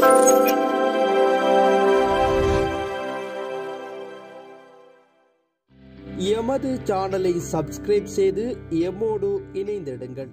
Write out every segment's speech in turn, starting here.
எமது சேனலை சப்ஸ்கிரைப் செய்து எம்மோடு இணைந்திடுங்கள்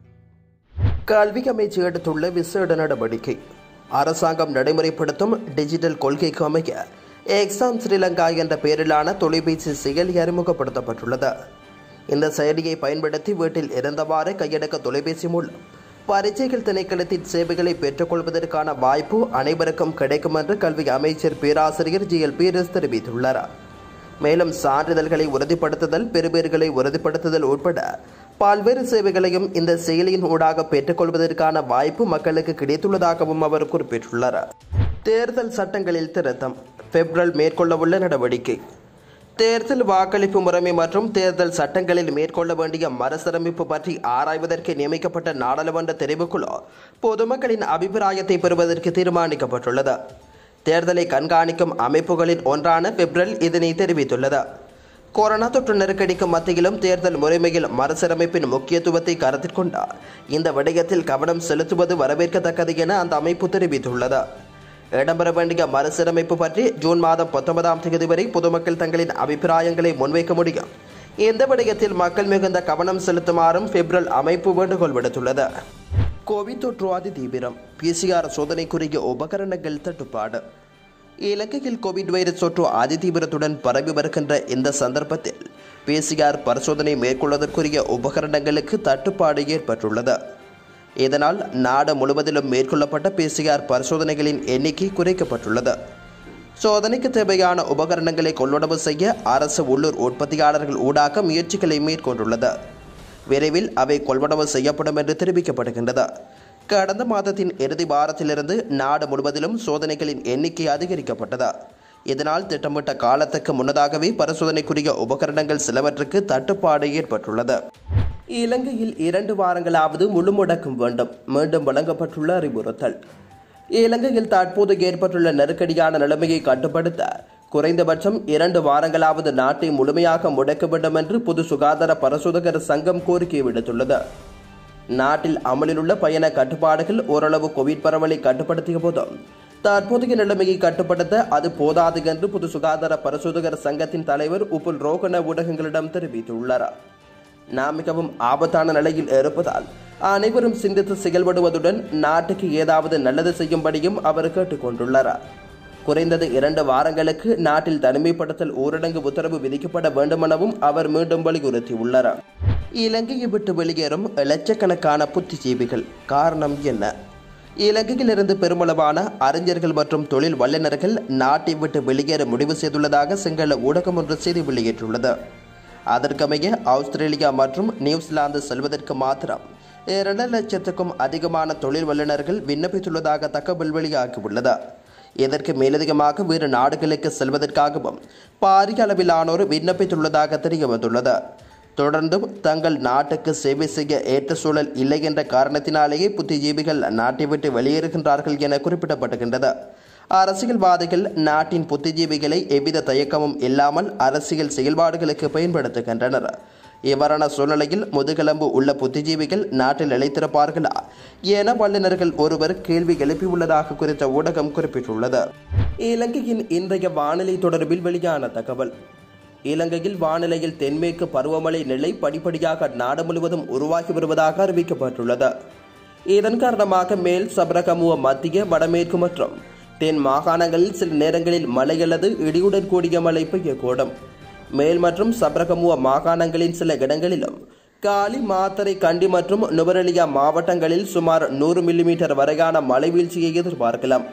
கல்வி அமைச்சு எடுத்துள்ள விசேட நடவடிக்கை அரசாங்கம் நடைமுறைப்படுத்தும் டிஜிட்டல் கொள்கைக்கு அமைய எக்ஸாம் ஸ்ரீலங்கா என்ற பெயரிலான தொலைபேசி செயலி அறிமுகப்படுத்தப்பட்டுள்ளது இந்த செயலியை பயன்படுத்தி வீட்டில் இருந்தவாறு கையடக்க தொலைபேசி மூலம் பரீட்சைகள் திணைக்களத்தின் சேவைகளை பெற்றுக்கொள்வதற்கான வாய்ப்பு அனைவருக்கும் கிடைக்கும் என்று கல்வி அமைச்சர் பேராசிரியர் ஜி எல் பீரஸ் தெரிவித்துள்ளார் மேலும் சான்றிதழ்களை உறுதிப்படுத்துதல் பெறுபேறுகளை உறுதிப்படுத்துதல் உட்பட பல்வேறு சேவைகளையும் இந்த செயலியின் ஊடாக பெற்றுக்கொள்வதற்கான வாய்ப்பு மக்களுக்கு கிடைத்துள்ளதாகவும் அவர் குறிப்பிட்டுள்ளார் தேர்தல் சட்டங்களில் திருத்தம் பிப்ரல் மேற்கொள்ளவுள்ள நடவடிக்கை தேர்தல் வாக்களிப்பு முறைமை மற்றும் தேர்தல் சட்டங்களில் மேற்கொள்ள வேண்டிய மறுசீரமைப்பு பற்றி ஆராய்வதற்கு நியமிக்கப்பட்ட நாடாளுமன்ற தெரிவுக்குழு பொதுமக்களின் அபிப்பிராயத்தை பெறுவதற்கு தீர்மானிக்கப்பட்டுள்ளது தேர்தலை கண்காணிக்கும் அமைப்புகளின் ஒன்றான பிப்ரல் இதனை தெரிவித்துள்ளது கொரோனா தொற்று நெருக்கடிக்கு மத்தியிலும் தேர்தல் முறைமையில் மறுசீரமைப்பின் முக்கியத்துவத்தை கருத்தில் கொண்டு இந்த விடயத்தில் கவனம் செலுத்துவது வரவேற்கத்தக்கது என அந்த அமைப்பு தெரிவித்துள்ளது இடம்பெற வேண்டிய மறுசீரமைப்பு பற்றி ஜூன் மாதம் பத்தொன்பதாம் தேதி வரை பொதுமக்கள் தங்களின் அபிப்பிராயங்களை முன்வைக்க முடியும் இந்த விடயத்தில் மக்கள் மிகுந்த கவனம் செலுத்துமாறும் பிப்ரல் அமைப்பு வேண்டுகோள் விடுத்துள்ளது கோவிட் தொற்று அதி தீவிரம் பிசிஆர் சோதனைக்குரிய உபகரணங்கள் தட்டுப்பாடு இலங்கையில் கோவிட் வைரஸ் தொற்று அதிதீவிரத்துடன் பரவி வருகின்ற இந்த சந்தர்ப்பத்தில் பிசிஆர் பரிசோதனை மேற்கொள்வதற்குரிய உபகரணங்களுக்கு தட்டுப்பாடு ஏற்பட்டுள்ளது இதனால் நாடு முழுவதிலும் மேற்கொள்ளப்பட்ட பிசிஆர் பரிசோதனைகளின் எண்ணிக்கை குறைக்கப்பட்டுள்ளது சோதனைக்கு தேவையான உபகரணங்களை கொள்வனவு செய்ய அரசு உள்ளூர் உற்பத்தியாளர்கள் ஊடாக முயற்சிகளை மேற்கொண்டுள்ளது விரைவில் அவை கொள்வனவு செய்யப்படும் என்று தெரிவிக்கப்படுகின்றது கடந்த மாதத்தின் இறுதி வாரத்திலிருந்து நாடு முழுவதிலும் சோதனைகளின் எண்ணிக்கை அதிகரிக்கப்பட்டது இதனால் திட்டமிட்ட காலத்துக்கு முன்னதாகவே பரிசோதனைக்குரிய உபகரணங்கள் சிலவற்றுக்கு தட்டுப்பாடு ஏற்பட்டுள்ளது இலங்கையில் இரண்டு வாரங்களாவது முழு முடக்கம் வேண்டும் மீண்டும் வழங்கப்பட்டுள்ள அறிவுறுத்தல் இலங்கையில் தற்போது ஏற்பட்டுள்ள நெருக்கடியான நிலைமையை கட்டுப்படுத்த குறைந்தபட்சம் இரண்டு வாரங்களாவது நாட்டை முழுமையாக முடக்க வேண்டும் என்று பொது சுகாதார பரிசோதகர் சங்கம் கோரிக்கை விடுத்துள்ளது நாட்டில் அமலில் உள்ள பயண கட்டுப்பாடுகள் ஓரளவு கோவிட் பரவலை கட்டுப்படுத்திய போதும் தற்போதைய நிலைமையை கட்டுப்படுத்த அது போதாது என்று பொது சுகாதார பரிசோதகர் சங்கத்தின் தலைவர் உப்புல் ரோகன ஊடகங்களிடம் தெரிவித்துள்ளார் நாம் மிகவும் ஆபத்தான நிலையில் இருப்பதால் அனைவரும் சிந்தித்து செயல்படுவதுடன் நாட்டுக்கு ஏதாவது நல்லது செய்யும்படியும் அவர் கேட்டுக்கொண்டுள்ளார் குறைந்தது இரண்டு வாரங்களுக்கு நாட்டில் தனிமைப்படுத்தல் ஊரடங்கு உத்தரவு விதிக்கப்பட வேண்டுமெனவும் அவர் மீண்டும் வலியுறுத்தியுள்ளார் இலங்கையை விட்டு வெளியேறும் லட்சக்கணக்கான புத்திஜீவிகள் காரணம் என்ன இலங்கையிலிருந்து பெருமளவான அறிஞர்கள் மற்றும் தொழில் வல்லுநர்கள் நாட்டை விட்டு வெளியேற முடிவு செய்துள்ளதாக சிங்கள ஊடகம் ஒன்று செய்தி வெளியிட்டுள்ளது அதற்கமைய ஆஸ்திரேலியா மற்றும் நியூசிலாந்து செல்வதற்கு மாத்திரம் இரண்டு லட்சத்துக்கும் அதிகமான தொழில் வல்லுநர்கள் விண்ணப்பித்துள்ளதாக தகவல் வெளியாகியுள்ளது இதற்கு மேலதிகமாக வேறு நாடுகளுக்கு செல்வதற்காகவும் பாரிய அளவிலானோர் விண்ணப்பித்துள்ளதாக தெரிய வந்துள்ளது தொடர்ந்தும் தங்கள் நாட்டுக்கு சேவை செய்ய ஏற்ற சூழல் இல்லை என்ற காரணத்தினாலேயே புத்திஜீவிகள் நாட்டை விட்டு வெளியேறுகின்றார்கள் என குறிப்பிடப்படுகின்றது அரசியல்வாதிகள் நாட்டின் புத்திஜீவிகளை எவ்வித தயக்கமும் இல்லாமல் அரசியல் செயல்பாடுகளுக்கு பயன்படுத்துகின்றனர் இவ்வாறான சூழ்நிலையில் முதுகெலும்பு உள்ள புத்திஜீவிகள் நாட்டில் நிலைத்திருப்பார்களா என வல்லுநர்கள் ஒருவர் கேள்வி எழுப்பியுள்ளதாக குறித்த ஊடகம் குறிப்பிட்டுள்ளது இலங்கையின் இன்றைய வானிலை தொடர்பில் வெளியான தகவல் இலங்கையில் வானிலையில் தென்மேற்கு பருவமழை நிலை படிப்படியாக நாடு முழுவதும் உருவாகி வருவதாக அறிவிக்கப்பட்டுள்ளது இதன் காரணமாக மேல் சபரகமுவ மத்திய வடமேற்கு மற்றும் தென் மாகாணங்களில் சில நேரங்களில் மழை அல்லது இடியுடன் கூடிய மழை பெய்யக்கூடும் மேல் மற்றும் சபரகமுவ மாகாணங்களின் சில இடங்களிலும் காலி மாத்தரை கண்டி மற்றும் நுவரெலியா மாவட்டங்களில் சுமார் நூறு மில்லிமீட்டர் வரையான மழை வீழ்ச்சியை எதிர்பார்க்கலாம்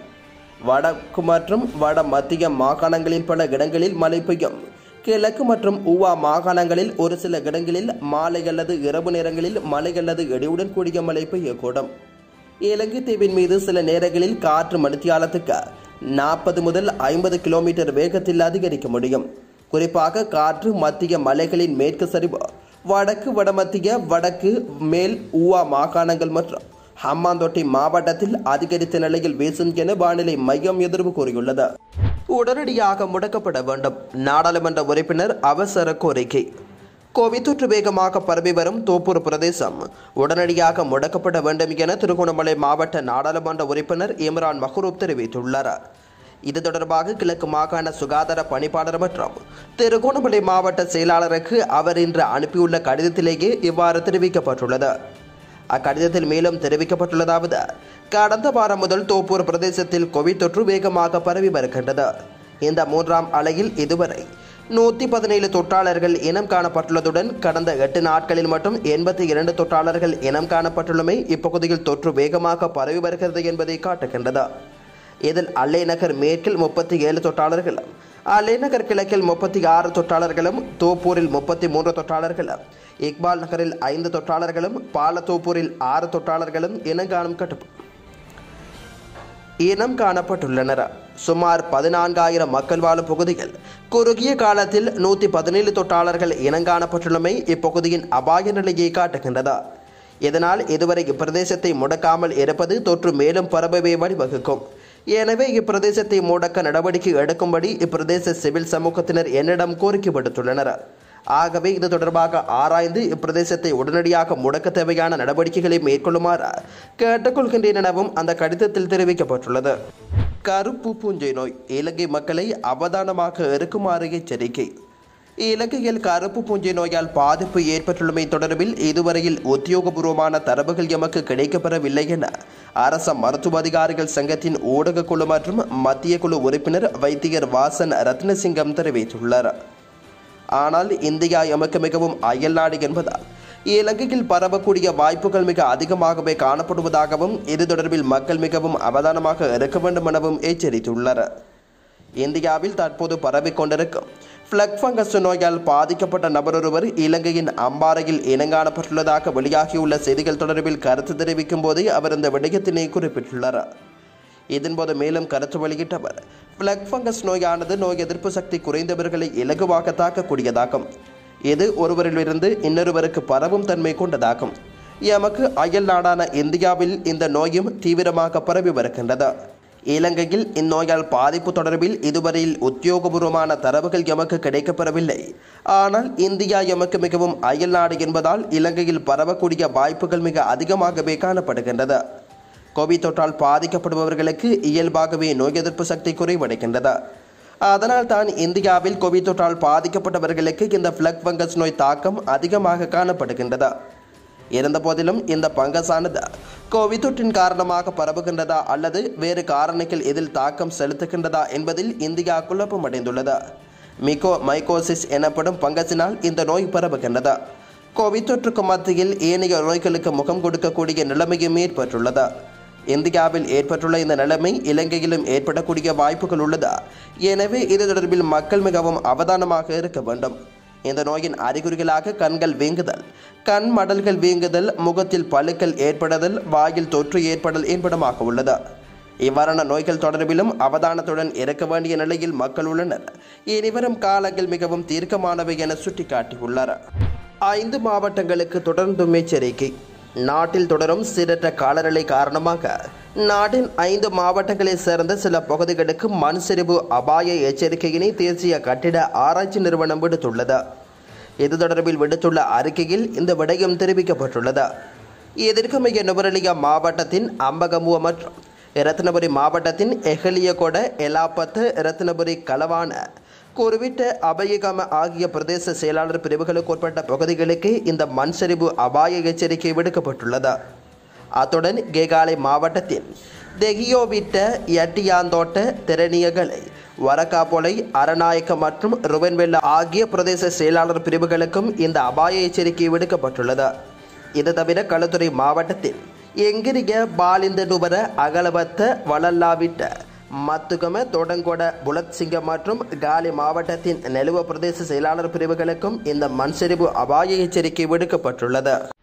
வடக்கு மற்றும் வட மத்திய மாகாணங்களின் பல இடங்களில் மழை பெய்யும் கிழக்கு மற்றும் ஊவா மாகாணங்களில் ஒரு சில இடங்களில் மாலை அல்லது இரவு நேரங்களில் மழை அல்லது இடியுடன் கூடிய மழை பெய்யக்கூடும் இலங்கை தீவின் மீது சில நேரங்களில் காற்று மணித்தியாலத்துக்கு நாற்பது முதல் ஐம்பது கிலோமீட்டர் வேகத்தில் அதிகரிக்க முடியும் குறிப்பாக காற்று மத்திய மலைகளின் மேற்கு சரிவு வடக்கு வடமத்திய வடக்கு மேல் ஊவா மாகாணங்கள் மற்றும் ஹம்மாந்தோட்டை மாவட்டத்தில் அதிகரித்த நிலையில் வீசும் என வானிலை மையம் எதிர்வு கூறியுள்ளது உடனடியாக முடக்கப்பட வேண்டும் நாடாளுமன்ற உறுப்பினர் அவசர கோரிக்கை கோவிட் தொற்று வேகமாக பரவி வரும் தோப்பூர் பிரதேசம் உடனடியாக முடக்கப்பட வேண்டும் என திருகோணமலை மாவட்ட நாடாளுமன்ற உறுப்பினர் இம்ரான் மஹ்ரூப் தெரிவித்துள்ளார் இது தொடர்பாக கிழக்கு மாகாண சுகாதார பணிப்பாளர் மற்றும் திருகோணமலை மாவட்ட செயலாளருக்கு அவர் இன்று அனுப்பியுள்ள கடிதத்திலேயே இவ்வாறு தெரிவிக்கப்பட்டுள்ளது அக்கடிதத்தில் மேலும் தெரிவிக்கப்பட்டுள்ளதாவது கடந்த வாரம் முதல் தோப்பூர் பிரதேசத்தில் கோவிட் தொற்று வேகமாக பரவி வருகின்றது இந்த மூன்றாம் அலையில் இதுவரை நூற்றி பதினேழு தொற்றாளர்கள் இனம் காணப்பட்டுள்ளதுடன் கடந்த எட்டு நாட்களில் மட்டும் எண்பத்தி இரண்டு தொற்றாளர்கள் இனம் காணப்பட்டுள்ளமை இப்பகுதியில் தொற்று வேகமாக பரவி வருகிறது என்பதை காட்டுகின்றது இதில் அல்லை நகர் மேற்கில் முப்பத்தி ஏழு தொற்றாளர்களும் அல்லை நகர் கிழக்கில் முப்பத்தி ஆறு தொற்றாளர்களும் தோப்பூரில் முப்பத்தி மூன்று தொற்றாளர்களும் இக்பால் நகரில் ஐந்து தொற்றாளர்களும் பாலத்தோப்பூரில் ஆறு தொற்றாளர்களும் இனங்காணும் கட்டு இனம் காணப்பட்டுள்ளனர் சுமார் பதினான்காயிரம் மக்கள் வாழும் பகுதியில் குறுகிய காலத்தில் நூற்றி பதினேழு தொற்றாளர்கள் இனங்காணப்பட்டுள்ளமை இப்பகுதியின் அபாய நிலையை காட்டுகின்றது இதனால் இதுவரை இப்பிரதேசத்தை முடக்காமல் இருப்பது தொற்று மேலும் பரவவே வழிவகுக்கும் எனவே இப்பிரதேசத்தை முடக்க நடவடிக்கை எடுக்கும்படி இப்பிரதேச சிவில் சமூகத்தினர் என்னிடம் கோரிக்கை விடுத்துள்ளனர் ஆகவே இது தொடர்பாக ஆராய்ந்து இப்பிரதேசத்தை உடனடியாக முடக்க தேவையான நடவடிக்கைகளை மேற்கொள்ளுமாறு கேட்டுக்கொள்கின்றேன் எனவும் அந்த கடிதத்தில் தெரிவிக்கப்பட்டுள்ளது கருப்பு பூஞ்சை நோய் இலங்கை மக்களை அவதானமாக இருக்குமாறு எச்சரிக்கை இலங்கையில் கருப்பு பூஞ்சை நோயால் பாதிப்பு ஏற்பட்டுள்ளமை தொடர்பில் இதுவரையில் உத்தியோகபூர்வமான தரவுகள் எமக்கு கிடைக்கப்பெறவில்லை என அரச மருத்துவ அதிகாரிகள் சங்கத்தின் ஊடக குழு மற்றும் மத்திய குழு உறுப்பினர் வைத்தியர் வாசன் ரத்னசிங்கம் தெரிவித்துள்ளார் ஆனால் இந்தியா எமக்கு மிகவும் அயல்நாடு என்பதால் இலங்கையில் பரவக்கூடிய வாய்ப்புகள் மிக அதிகமாகவே காணப்படுவதாகவும் இது தொடர்பில் மக்கள் மிகவும் அவதானமாக இருக்க வேண்டும் எனவும் எச்சரித்துள்ளனர் இந்தியாவில் தற்போது பரவிக் கொண்டிருக்கும் பிளக் ஃபங்கஸ் நோயால் பாதிக்கப்பட்ட நபரொருவர் இலங்கையின் அம்பாறையில் இனங்காணப்பட்டுள்ளதாக வெளியாகியுள்ள செய்திகள் தொடர்பில் கருத்து தெரிவிக்கும் போதே அவர் இந்த விடயத்தினை குறிப்பிட்டுள்ளார் இதன்போது மேலும் கருத்து வெளியிட்ட அவர் பிளக் ஃபங்கஸ் நோயானது நோய் எதிர்ப்பு சக்தி குறைந்தவர்களை இலகுவாக தாக்கக்கூடியதாகும் இது ஒருவரிலிருந்து இன்னொருவருக்கு பரவும் தன்மை கொண்டதாகும் எமக்கு அயல் நாடான இந்தியாவில் இந்த நோயும் தீவிரமாக பரவி வருகின்றது இலங்கையில் இந்நோயால் பாதிப்பு தொடர்பில் இதுவரையில் உத்தியோகபூர்வமான தரவுகள் எமக்கு கிடைக்கப்பெறவில்லை ஆனால் இந்தியா எமக்கு மிகவும் அயல் நாடு என்பதால் இலங்கையில் பரவக்கூடிய வாய்ப்புகள் மிக அதிகமாகவே காணப்படுகின்றது கோவிட் தொற்றால் பாதிக்கப்படுபவர்களுக்கு இயல்பாகவே நோய் எதிர்ப்பு சக்தி குறைவடைகின்றது அதனால் தான் இந்தியாவில் கோவிட் தொற்றால் பாதிக்கப்பட்டவர்களுக்கு இந்த பிளக் ஃபங்கஸ் நோய் தாக்கம் அதிகமாக காணப்படுகின்றது இருந்தபோதிலும் இந்த பங்கஸானது கோவிட் தொற்றின் காரணமாக பரவுகின்றதா அல்லது வேறு காரணிகள் இதில் தாக்கம் செலுத்துகின்றதா என்பதில் இந்தியா குழப்பமடைந்துள்ளது மிகோ மைகோசிஸ் எனப்படும் பங்கஸினால் இந்த நோய் பரவுகின்றது கோவிட் தொற்றுக்கு மத்தியில் ஏனைய நோய்களுக்கு முகம் கொடுக்கக்கூடிய நிலைமையும் ஏற்பட்டுள்ளது இந்தியாவில் ஏற்பட்டுள்ள இந்த நிலைமை இலங்கையிலும் ஏற்படக்கூடிய வாய்ப்புகள் உள்ளதா எனவே இது தொடர்பில் மக்கள் மிகவும் அவதானமாக இருக்க வேண்டும் இந்த நோயின் அறிகுறிகளாக கண்கள் வீங்குதல் கண் மடல்கள் வீங்குதல் முகத்தில் பழுக்கள் ஏற்படுதல் வாயில் தொற்று ஏற்படல் என்பனமாக உள்ளது இவ்வாறான நோய்கள் தொடர்பிலும் அவதானத்துடன் இருக்க வேண்டிய நிலையில் மக்கள் உள்ளனர் இனிவரும் காலங்கள் மிகவும் தீர்க்கமானவை என சுட்டிக்காட்டியுள்ளார் ஐந்து மாவட்டங்களுக்கு தொடர்ந்தும் எச்சரிக்கை நாட்டில் தொடரும் சீரற்ற காலநிலை காரணமாக நாட்டின் ஐந்து மாவட்டங்களைச் சேர்ந்த சில பகுதிகளுக்கு மண் சரிவு அபாய எச்சரிக்கையினை தேசிய கட்டிட ஆராய்ச்சி நிறுவனம் விடுத்துள்ளது இது தொடர்பில் விடுத்துள்ள அறிக்கையில் இந்த விடயம் தெரிவிக்கப்பட்டுள்ளது இதற்கமைய நுவரெலியா மாவட்டத்தின் அம்பகமுவ மற்றும் இரத்தினபுரி மாவட்டத்தின் எஹலியகொட எலாப்பத்து இரத்தினபுரி களவான குறிப்பிட்ட அபயகம ஆகிய பிரதேச செயலாளர் பிரிவுகளுக்கு உட்பட்ட பகுதிகளுக்கு இந்த மண் சரிவு அபாய எச்சரிக்கை விடுக்கப்பட்டுள்ளது அத்துடன் கேகாலை மாவட்டத்தின் தெகியோவிட்ட எட்டியாந்தோட்ட திறனியகளை வரக்காப்பொலை அரநாயக்க மற்றும் ருவன்வெல்ல ஆகிய பிரதேச செயலாளர் பிரிவுகளுக்கும் இந்த அபாய எச்சரிக்கை விடுக்கப்பட்டுள்ளது இது தவிர களுத்துறை மாவட்டத்தில் எங்கிரிய பாலிந்த நுவர அகலவத்த வளல்லாவிட்ட மத்துகம தொடங்கொட புலத்சிங்க மற்றும் காலி மாவட்டத்தின் நெலுவ பிரதேச செயலாளர் பிரிவுகளுக்கும் இந்த மண் சரிவு அபாய எச்சரிக்கை விடுக்கப்பட்டுள்ளது